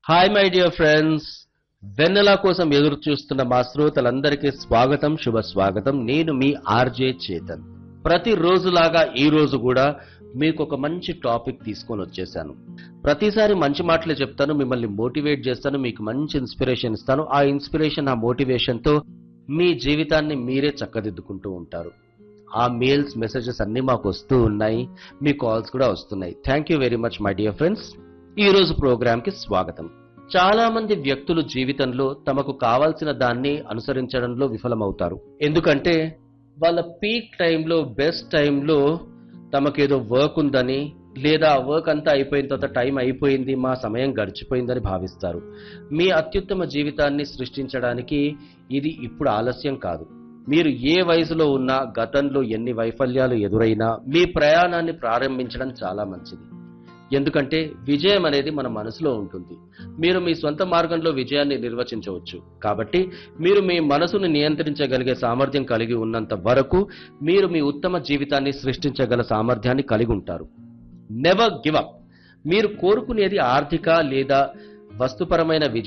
hi my dear friends వెన్నెల కోసం ఎదురు చూస్తున్న మా శ్రోతలందరికీ స్వాగతం శుభ స్వాగతం నేను మీ ఆర్జే చేతన్ ప్రతి రోజులాగా ఈ రోజు కూడా మీకు ఒక మంచి టాపిక్ తీసుకొని వచ్చేసాను ప్రతిసారి మంచి మాటలే చెప్తాను మిమ్మల్ని మోటివేట్ చేస్తాను మీకు మంచి ఇన్స్పిరేషన్ ఇస్తాను ఆ ఇన్స్పిరేషన్ ఆ మోటివేషన్ తో మీ జీవితాన్ని మీరే చక్కదిద్దుకుంటూ ఉంటారు ఆ మెయిల్స్ మెసేజెస్ అన్ని మాకు వస్తూ ఉన్నాయి మీ కాల్స్ కూడా వస్తున్నాయి thank you very much my dear friends ఈ రోజు ప్రోగ్రామ్ కి స్వాగతం చాలా మంది వ్యక్తులు జీవితంలో తమకు కావాల్సిన దాన్ని అనుసరించడంలో విఫలమవుతారు ఎందుకంటే వాళ్ళ పీక్ టైంలో బెస్ట్ టైంలో తమకేదో వర్క్ ఉందని లేదా ఆ వర్క్ అంతా అయిపోయిన తర్వాత టైం అయిపోయింది మా సమయం గడిచిపోయిందని భావిస్తారు మీ అత్యుత్తమ జీవితాన్ని సృష్టించడానికి ఇది ఇప్పుడు ఆలస్యం కాదు మీరు ఏ వయసులో ఉన్నా గతంలో ఎన్ని వైఫల్యాలు ఎదురైనా మీ ప్రయాణాన్ని ప్రారంభించడం చాలా మంచిది ఎందుకంటే విజయం అనేది మన మనసులో ఉంటుంది మీరు మీ సొంత మార్గంలో విజయాన్ని నిర్వచించవచ్చు కాబట్టి మీరు మీ మనసును నియంత్రించగలిగే సామర్థ్యం కలిగి ఉన్నంత వరకు మీరు మీ ఉత్తమ జీవితాన్ని సృష్టించగల సామర్థ్యాన్ని కలిగి ఉంటారు నెవర్ గివ్ అప్ మీరు కోరుకునేది ఆర్థిక లేదా వస్తుపరమైన విజయం